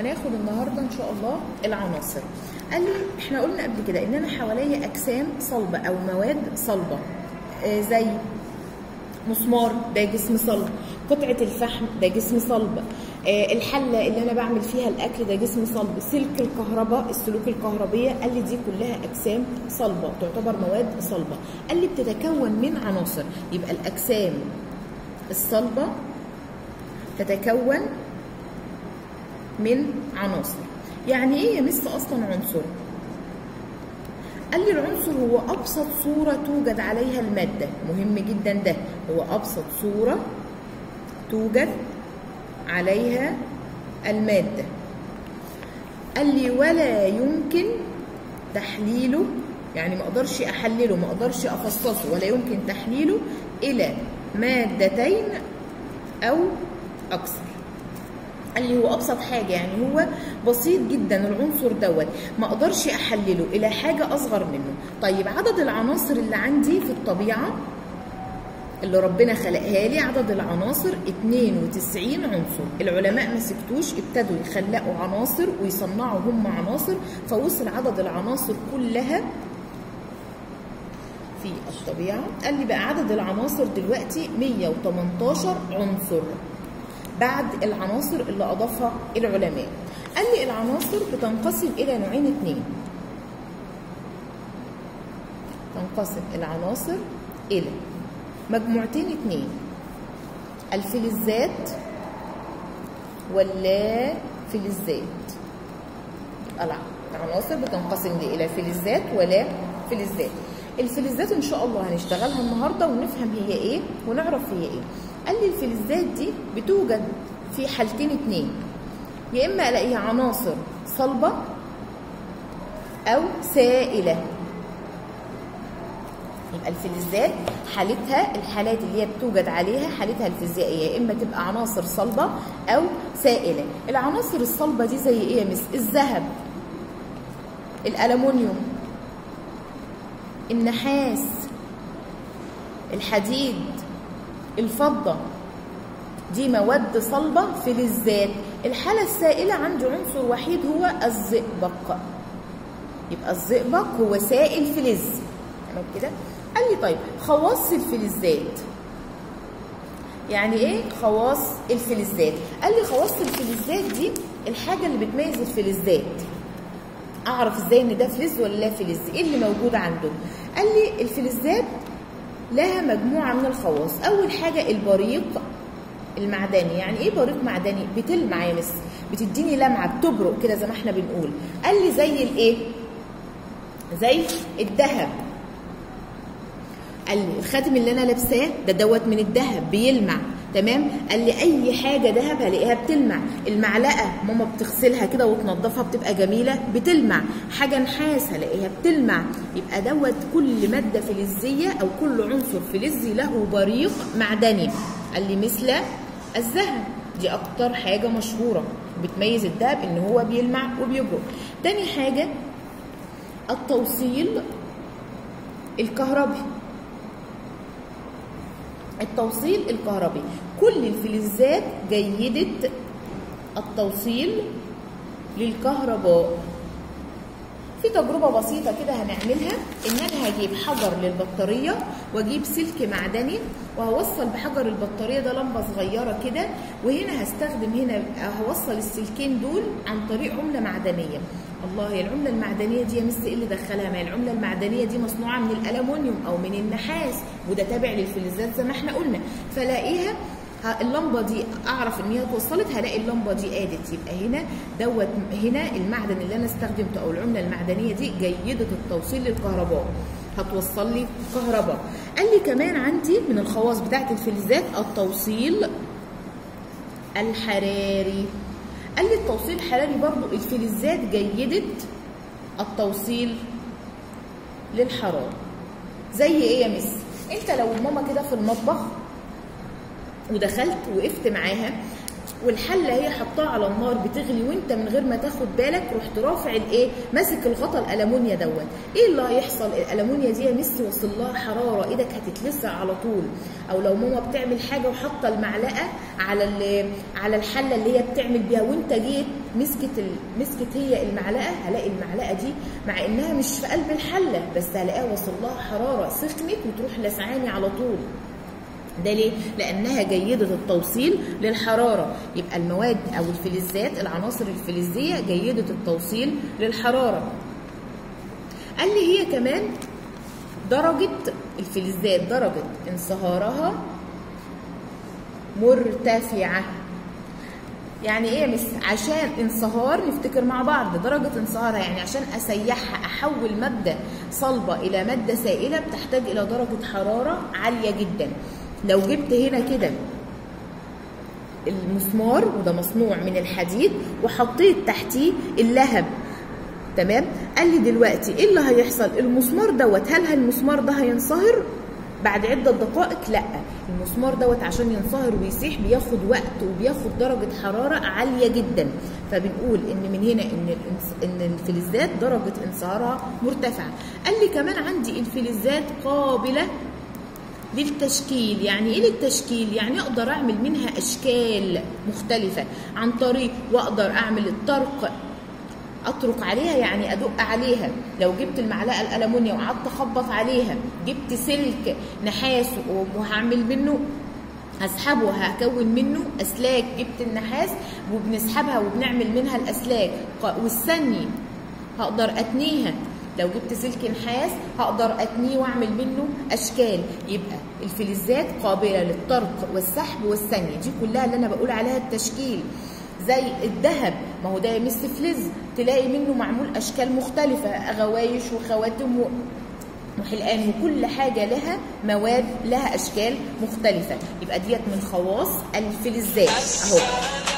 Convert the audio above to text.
هناخد النهارده ان شاء الله العناصر قال لي احنا قلنا قبل كده ان انا حواليا اجسام صلبه او مواد صلبه آه زي مسمار ده جسم صلب قطعة الفحم ده جسم صلب آه الحلة اللي أنا بعمل فيها الأكل ده جسم صلب سلك الكهرباء السلوك الكهربية قال لي دي كلها أجسام صلبة تعتبر مواد صلبة قال لي بتتكون من عناصر يبقى الأجسام الصلبة تتكون من عناصر يعني ايه يا مس اصلا عنصر قال لي العنصر هو ابسط صوره توجد عليها الماده مهم جدا ده هو ابسط صوره توجد عليها الماده قال لي ولا يمكن تحليله يعني ما اقدرش احلله ما اقدرش افصصه ولا يمكن تحليله الى مادتين او اكثر قال لي هو ابسط حاجه يعني هو بسيط جدا العنصر دوت ما اقدرش احلله الى حاجه اصغر منه طيب عدد العناصر اللي عندي في الطبيعه اللي ربنا خلقها لي عدد العناصر 92 عنصر العلماء ما سكتوش ابتدوا يخلقوا عناصر ويصنعوا هم عناصر فوصل عدد العناصر كلها في الطبيعه قال لي بقى عدد العناصر دلوقتي 118 عنصر بعد العناصر اللي اضافها العلماء قال لي العناصر بتنقسم الى نوعين اتنين تنقسم العناصر الى مجموعتين اتنين الفلزات واللا فلزات العناصر بتنقسم الى فلزات ولا فلزات الفلزات ان شاء الله هنشتغلها النهارده ونفهم هي ايه ونعرف هي ايه قال لي الفلزات دي بتوجد في حالتين اتنين يا اما الاقيها عناصر صلبه او سائله يبقى الفلزات حالتها الحالات اللي هي بتوجد عليها حالتها الفيزيائيه يا اما تبقى عناصر صلبه او سائله العناصر الصلبه دي زي ايه يا مس الذهب الالومنيوم النحاس الحديد الفضة دي مواد صلبة فلزات الحالة السائلة عندي عنصر وحيد هو الزئبق يبقى الزئبق هو سائل فلز تمام كده قال لي طيب خواص الفلزات يعني ايه خواص الفلزات قال لي خواص الفلزات دي الحاجة اللي بتميز الفلزات اعرف ازاي ان ده فلز ولا لا فلز ايه اللي موجود عنده قال لي الفلزات لها مجموعة من الخواص أول حاجة البريق المعدني يعني إيه بريق معدني؟ بتلمع يا مس بتديني لمعة بتبرق كده زي ما احنا بنقول قال لي زي الإيه؟ زي الذهب قال لي الخاتم اللي أنا لابساه ده دوت من الذهب بيلمع تمام قال لي اي حاجه ذهب هلاقيها بتلمع المعلقه ماما بتغسلها كده وتنضفها بتبقى جميله بتلمع حاجه نحاس هلاقيها بتلمع يبقى دوت كل ماده فلزيه او كل عنصر فلزي له بريق معدني قال لي مثل الذهب دي اكتر حاجه مشهوره بتميز الذهب ان هو بيلمع وبيبرق تاني حاجه التوصيل الكهربي التوصيل الكهربي كل الفلزات جيدة التوصيل للكهرباء في تجربة بسيطة كده هنعملها إن أنا هجيب حجر للبطارية وأجيب سلك معدني وهوصل بحجر البطارية ده لمبة صغيرة كده وهنا هستخدم هنا هوصل السلكين دول عن طريق عملة معدنية الله هي العملة المعدنية دي يا مس ايه اللي دخلها؟ ما العملة المعدنية دي مصنوعة من الألمونيوم أو من النحاس وده تابع للفلزات زي ما احنا قلنا فلاقيها اللمبه دي اعرف ان هي اتوصلت هلاقي اللمبه دي ادت يبقى هنا دوت هنا المعدن اللي انا استخدمته او العمله المعدنيه دي جيده التوصيل للكهرباء هتوصل لي كهرباء قال لي كمان عندي من الخواص بتاعه الفلزات التوصيل الحراري قال لي التوصيل الحراري برضو الفلزات جيده التوصيل للحراره زي ايه يا مس انت لو ماما كده في المطبخ ودخلت وقفت معاها والحله هي حطاها على النار بتغلي وانت من غير ما تاخد بالك رحت رافع الايه ماسك الغطا الالومنيا دوت ايه اللي هيحصل الالومنيا دي يا ميسي وصل لها حراره ايدك هتتلسع على طول او لو ماما بتعمل حاجه وحاطه المعلقه على على الحله اللي هي بتعمل بيها وانت جيت مسكت ال... مسكت هي المعلقه هلاقي المعلقه دي مع انها مش في قلب الحله بس هلاقيها وصل لها حراره سخنت وتروح لسعاني على طول ده ليه؟ لأنها جيدة التوصيل للحرارة يبقى المواد أو الفلزات العناصر الفلزية جيدة التوصيل للحرارة قال لي هي كمان درجة الفلزات درجة انصهارها مرتفعة يعني ايه يا مس عشان انصهار نفتكر مع بعض درجة انصهارها يعني عشان اسيحها احول مادة صلبة الى مادة سائلة بتحتاج الى درجة حرارة عالية جدا لو جبت هنا كده المسمار وده مصنوع من الحديد وحطيت تحتيه اللهب تمام قال لي دلوقتي ايه اللي هيحصل المسمار دوت هل المسمار ده هينصهر بعد عدة دقائق لا المسمار دوت عشان ينصهر ويسيح بياخد وقت وبياخد درجة حرارة عالية جدا فبنقول ان من هنا ان ان الفلزات درجة انصهارها مرتفعة قال لي كمان عندي الفلزات قابلة للتشكيل يعني ايه للتشكيل يعني اقدر اعمل منها اشكال مختلفة عن طريق واقدر اعمل الطرق اطرق عليها يعني ادق عليها لو جبت المعلقه الالومنيا وقعدت اخبط عليها جبت سلك نحاس وهعمل منه هسحبه هكون منه اسلاك جبت النحاس وبنسحبها وبنعمل منها الاسلاك والثاني هقدر اتنيها لو جبت سلك نحاس هقدر اتنيه واعمل منه اشكال يبقى الفلزات قابله للطرق والسحب والثانيه دي كلها اللي انا بقول عليها التشكيل زي الذهب ما هو ده مس فلز تلاقي منه معمول اشكال مختلفه غوايش وخواتم و... وحلقان وكل حاجة لها مواد لها أشكال مختلفة يبقى ديت من خواص الفلزات أهو